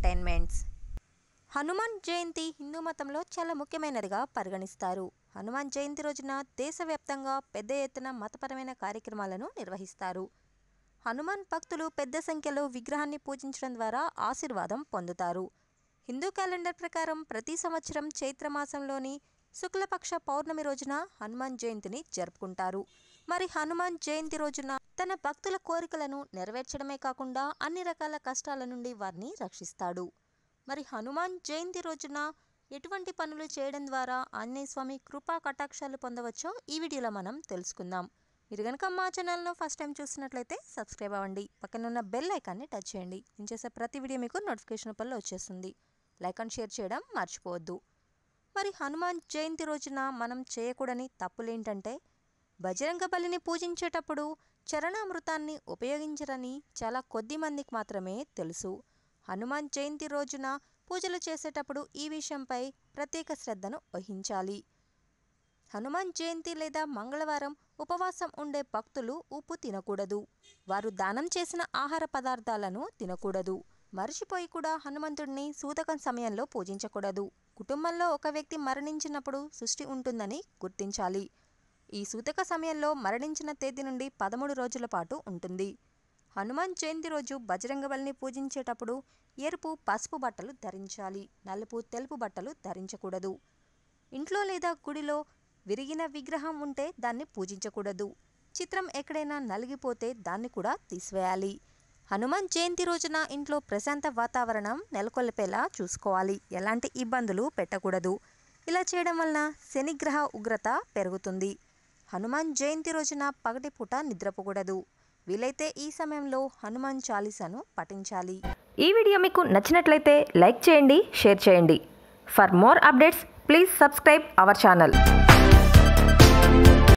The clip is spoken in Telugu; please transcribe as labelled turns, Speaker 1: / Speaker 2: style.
Speaker 1: ఎంటర్టైన్మెంట్స్ హనుమాన్ జయంతి హిందూ మతంలో చాలా ముఖ్యమైనదిగా పరిగణిస్తారు హనుమాన్ జయంతి రోజున దేశవ్యాప్తంగా పెద్ద ఎత్తున మతపరమైన కార్యక్రమాలను నిర్వహిస్తారు హనుమాన్ భక్తులు పెద్ద సంఖ్యలో విగ్రహాన్ని పూజించడం ద్వారా ఆశీర్వాదం పొందుతారు హిందూ క్యాలెండర్ ప్రకారం ప్రతి సంవత్సరం చైత్రమాసంలోని శుక్లపక్ష పౌర్ణమి రోజున హనుమాన్ జయంతిని జరుపుకుంటారు మరి హనుమాన్ జయంతి రోజున తన భక్తుల కోరికలను నెరవేర్చడమే కాకుండా అన్ని రకాల కష్టాల నుండి వారిని రక్షిస్తాడు మరి హనుమాన్ జయంతి రోజున ఎటువంటి పనులు చేయడం ద్వారా ఆంజనేయ స్వామి కృపా కటాక్షాలు పొందవచ్చో ఈ వీడియోలో మనం తెలుసుకుందాం మీరు కనుక మా ఛానల్ను ఫస్ట్ టైం చూస్తున్నట్లయితే సబ్స్క్రైబ్ అవ్వండి పక్కన ఉన్న బెల్ ఐకాన్ని టచ్ చేయండి నేను చేసే ప్రతి వీడియో మీకు నోటిఫికేషన్ పనిలో వచ్చేస్తుంది లైక్ అండ్ షేర్ చేయడం మర్చిపోవద్దు మరి హనుమాన్ జయంతి రోజున మనం చేయకూడని తప్పులేంటంటే బజరంగ బలిని పూజించేటప్పుడు చరణామృతాన్ని ఉపయోగించరని చాలా కొద్ది మందికి మాత్రమే తెలుసు హనుమాన్ జయంతి రోజున పూజలు చేసేటప్పుడు ఈ విషయంపై ప్రత్యేక శ్రద్ధను వహించాలి హనుమాన్ జయంతి లేదా మంగళవారం ఉపవాసం ఉండే భక్తులు ఉప్పు తినకూడదు వారు దానం చేసిన ఆహార పదార్థాలను తినకూడదు మరిచిపోయి కూడా హనుమంతుడిని సూతకం సమయంలో పూజించకూడదు కుటుంబంలో ఒక వ్యక్తి మరణించినప్పుడు సృష్టి ఉంటుందని గుర్తించాలి ఈ సూతక సమయంలో మరణించిన తేదీ నుండి పదమూడు రోజుల పాటు ఉంటుంది హనుమాన్ జయంతి రోజు బజరంగబలిని పూజించేటప్పుడు ఎరుపు పసుపు బట్టలు ధరించాలి నలుపు తెలుపు బట్టలు ధరించకూడదు ఇంట్లో లేదా గుడిలో విరిగిన విగ్రహం ఉంటే దాన్ని పూజించకూడదు చిత్రం ఎక్కడైనా నలిగిపోతే దాన్ని కూడా తీసివేయాలి హనుమాన్ జయంతి రోజున ఇంట్లో ప్రశాంత వాతావరణం నెలకొల్పేలా చూసుకోవాలి ఎలాంటి ఇబ్బందులు పెట్టకూడదు ఇలా చేయడం వలన శనిగ్రహ ఉగ్రత పెరుగుతుంది హనుమాన్ జయంతి రోజున పగటిపూట నిద్రపోకూడదు వీలైతే ఈ సమయంలో హనుమాన్ చాలీసాను పఠించాలి
Speaker 2: ఈ వీడియో మీకు నచ్చినట్లయితే లైక్ చేయండి షేర్ చేయండి for more updates please subscribe our channel